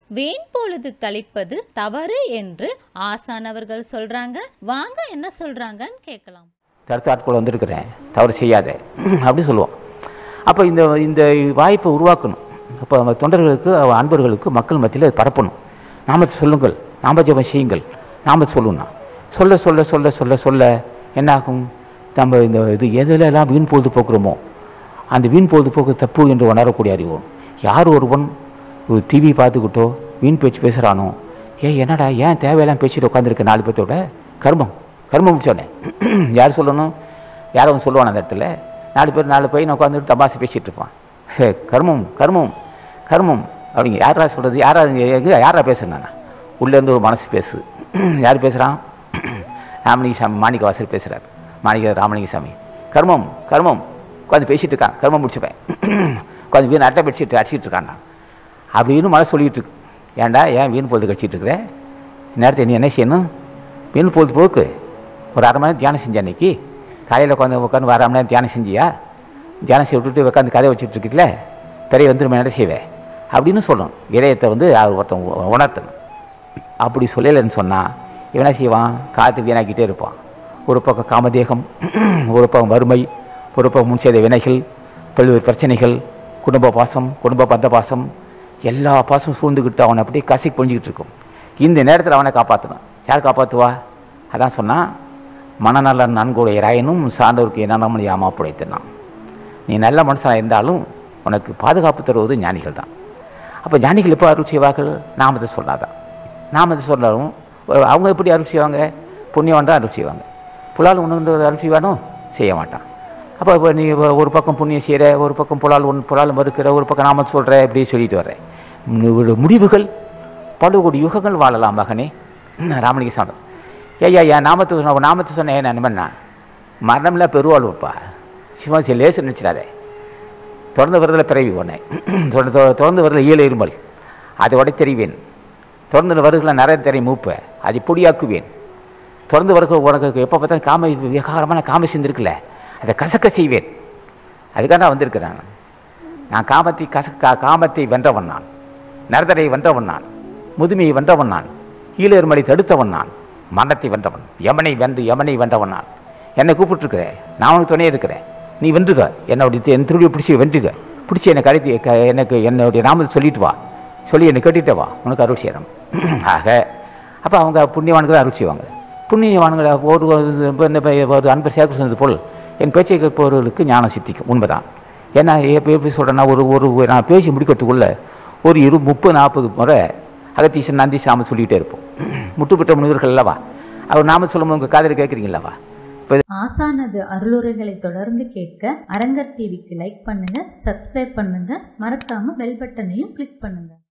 வீண் பொழுது கழிப்பது தவறு என்று ஆசான் அவர்கள் சொல்றாங்க வாங்க என்ன சொல்றாங்கன்னு கேட்கலாம் தடுத்த ஆட்கள் வந்திருக்கிறேன் தவறு செய்யாத அப்படி சொல்லுவோம் அப்போ இந்த இந்த வாய்ப்பை உருவாக்கணும் அப்போ நம்ம தொண்டர்களுக்கு அவ அன்பர்களுக்கு மக்கள் மத்தியில் அது பரப்பணும் நாமத்தை சொல்லுங்கள் நாம ஜெபம் செய்யுங்கள் நாம சொல்லணும் சொல்ல சொல்ல சொல்ல சொல்ல சொல்ல என்னாகும் நம்ம இந்த இது எதிலெல்லாம் வீண் பொழுதுபோக்குறோமோ அந்த வீண் பொழுதுபோக்கு தப்பு என்று உணரக்கூடிய அறிவோம் யார் ஒருவன் ஒரு டிவி பார்த்துக்கிட்டோ வீண் பேச்சு பேசுகிறானோ ஏ என்னடா ஏன் தேவையெல்லாம் பேசிட்டு உட்காந்துருக்க நாலு பேர்த்தோட கர்மம் கர்மம் முடிச்சோடனே யார் சொல்லணும் யாரும் அவன் சொல்லுவான் அந்த இடத்துல நாலு பேர் நாலு பையன் உட்காந்துட்டு தமாசை பேசிட்டு இருப்பான் ஹே, கர்மம் கர்மம் கர்மம் அப்படிங்க யாரா சொல்கிறது யாரா எங்க யாரா பேசுறேன் நான் உள்ளேருந்து ஒரு மனசு பேசு யார் பேசுகிறான் ராமலிங்கசாமி மாணிக்க வாசர் பேசுகிறார் மாணிக்க ராமலிங்கசாமி கர்மம் கர்மம் உட்காந்து பேசிட்டு இருக்கான் கர்மம் முடிச்சுப்பேன் உட்காந்து வீண் அட்டை படிச்சுட்டு அடிச்சிட்டு இருக்கான் நான் அப்படின்னு மனசு சொல்லிட்டு இருக்கு ஏன்டா ஏன் வீண் பொழுது கழிச்சிட்டு இருக்கிற நேரத்தை நீ என்ன செய்யணும் வீண் பொழுது போக்கு ஒரு அரை மணி நேரம் தியானம் செஞ்ச அன்னைக்கு காலையில் உட்காந்து உட்காந்து அரை மணி நேரம் தியானம் செஞ்சியா தியானம் செய்ய விட்டுட்டு உட்காந்து கதை வச்சுட்டு இருக்கீங்கள பெரிய வந்து மணி நேரம் செய்வேன் அப்படின்னு சொல்லணும் இதயத்தை வந்து அவர் ஒருத்தன் உ- உணர்த்தணும் அப்படி சொல்லலைன்னு சொன்னால் இவன் என்ன செய்வான் காற்று வீணாக்கிட்டே இருப்பான் ஒரு பக்கம் காமதேகம் ஒரு பக்கம் வறுமை ஒரு பக்கம் முன் செய்த வினைகள் பல்வேறு பிரச்சனைகள் குடும்ப பாசம் குடும்ப பந்த பாசம் எல்லா பாசமும் சூழ்ந்துக்கிட்டு அவனை அப்படியே கசி பொழிஞ்சிக்கிட்டு இருக்கும் இந்த நேரத்தில் அவனை காப்பாற்றணும் யார் காப்பாற்றுவா அதான் சொன்னான் மனநலன் நன்கொடையராயினும் சார்ந்தவருக்கு என்னென்ன யாமா புடைத்தனான் நீ நல்ல மனுஷனாக இருந்தாலும் உனக்கு பாதுகாப்பு தருவது ஞானிகள் தான் அப்போ ஞானிகள் எப்போ அருள் செய்வார்கள் நாமத்தை சொல்லாதான் நாமத்தை சொன்னாலும் அவங்க எப்படி அருள் செய்வாங்க புண்ணியவான் தான் அருள் செய்வாங்க புலால் ஒன்று அருள் செய்வானோ செய்ய மாட்டான் அப்போ இப்போ நீ ஒ- ஒரு பக்கம் புண்ணியம் செய்கிற ஒரு பக்கம் புலால் ஒன்று புலால் மறுக்கிற ஒரு பக்கம் நாம சொல்கிற இப்படி சொல்லிட்டு வர்றேன் உன்னோட முடிவுகள் பல கோடி யுகங்கள் வாழலாம் மகனே ராமலிங்க சாமி ஐயா ஐயா நாமத்தை சொன்ன நாமத்தை சொன்ன ஏன் நண்பண்ணா மரணம்ல பெருவாழ்வுப்பா சிவாசி லேசு நினச்சிடாதே தொடர்ந்து வருதல பிறவி உன்னை தொடர்ந்து தொடர்ந்து வருதல ஈழ இருமல் அதை உடை தெரிவேன் தொடர்ந்து வருகிற நிறைய தெரிய மூப்ப அதை பொடியாக்குவேன் தொடர்ந்து வருகிற உனக்கு எப்போ பார்த்தா காம விகாரமான காம சிந்து இருக்குல்ல அதை கசக்க செய்வேன் அதுக்காக நான் வந்திருக்கிறேன் நான் காமத்தை கச கா- காமத்தை வென்றவன் நான் நரதரை வென்றவன் நான் முதுமையை வென்றவன் நான் ஈழேர்மலை தடுத்தவன் நான் மரணத்தை வென்றவன் யமனை வென்று யமனை வென்றவன் நான் என்னை கூப்பிட்டுருக்கிறேன் நான் உனக்கு துணையே இருக்கிறேன் நீ வென்றுக என்னுடைய என் திருடியை பிடிச்சி வென்றுக பிடிச்சி என்னை கடைத்தி க- எனக்கு என்னுடைய நாமத்தை சொல்லிட்டு வா சொல்லி என்னை கேட்டுட்டு வா உனக்கு அருள் செய்யணும் ஆக அப்போ அவங்க புண்ணியவானுக்கு தான் அருள் செய்வாங்க புண்ணியவான்களை ஒரு ஒரு- இப்ப இந்த ப- ஒரு அன்பர் சேர்க்க சொன்னது போல் என் பேச்சை கேட்பவர்களுக்கு ஞானம் சித்திக்கும் உண்மைதான் ஏன்னா எப்போ எப்படி சொல்கிறேன்னா ஒரு ஒரு நான் பேசி முடிக்கிறதுக்குள்ள ஒரு இரு முப்பது நாற்பது முறை அகத்தீசன் நந்தீசன் நாம சொல்லிக்கிட்டே இருப்போம் முட்டுப்பெற்ற முனிவர்கள் அல்லவா அவர் நாம சொல்லும்போது உங்கள் காதில் கேட்குறீங்களவா இப்போ ஆசானது அருளுரைகளை தொடர்ந்து கேட்க அரங்கர் டிவிக்கு லைக் பண்ணுங்க சப்ஸ்கிரைப் பண்ணுங்க மறக்காம பெல் பட்டனையும் கிளிக் பண்ணுங்க